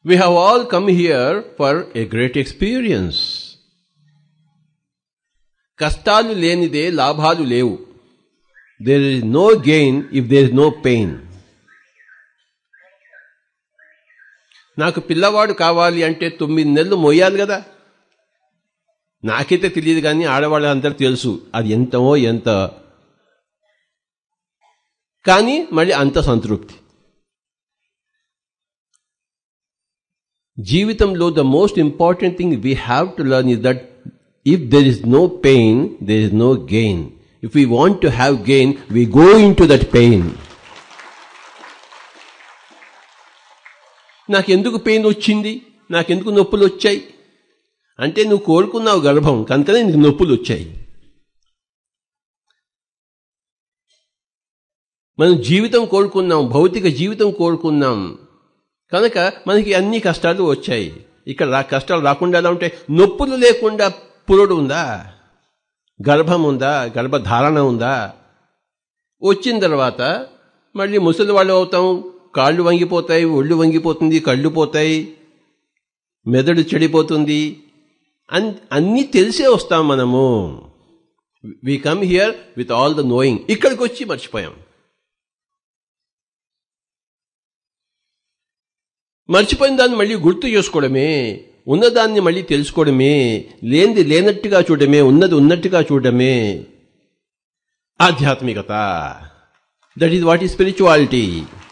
We have all come here for a great experience. కష్టాలు లేనిదే లాభాలు లేవు there is no gain if there is no pain నాకు పిల్లవాడు కావాలి అంటే తొమ్మిది నెలలు మోయాలి కదా నాకైతే తెలియదు కానీ ఆడవాళ్ళందరూ తెలుసు అది ఎంతమో ఎంత కానీ మళ్ళీ అంత సంతృప్తి జీవితంలో the most important thing we have to learn is that if there is no pain there is no gain if we want to have gain we go into that pain నాకెందుకు pain వచ్చింది నాకెందుకు నొప్పులు వచ్చాయి అంటే నువ్వు కోరుకున్నావు గర్భం కనుకనే నీకు నొప్పులు వచ్చాయి మనం జీవితం కోరుకున్నాం భౌతిక జీవితం కోరుకున్నాం కనుక మనకి అన్ని కష్టాలు వచ్చాయి ఇక్కడ రా కష్టాలు రాకుండా ఎలా ఉంటాయి నొప్పులు లేకుండా పురుడు ఉందా గర్భం ఉందా గర్భధారణ ఉందా వచ్చిన తర్వాత మళ్ళీ ముసలి వాళ్ళు అవుతాం కాళ్ళు వంగిపోతాయి ఒళ్ళు వంగిపోతుంది కళ్ళు పోతాయి మెదడు చెడిపోతుంది అన్ అన్నీ తెలిసే వస్తాం మనము we come here with all the knowing ఇక్కడికి వచ్చి మర్చిపోయాం మర్చిపోయిన దాన్ని మళ్ళీ గుర్తు చేసుకోవడమే ఉన్నదాన్ని మళ్ళీ తెలుసుకోవడమే లేనిది లేనట్టుగా చూడడమే ఉన్నది ఉన్నట్టుగా చూడడమే ఆధ్యాత్మికత దట్ ఈజ్ వాట్ ఈ స్పిరిచువాలిటీ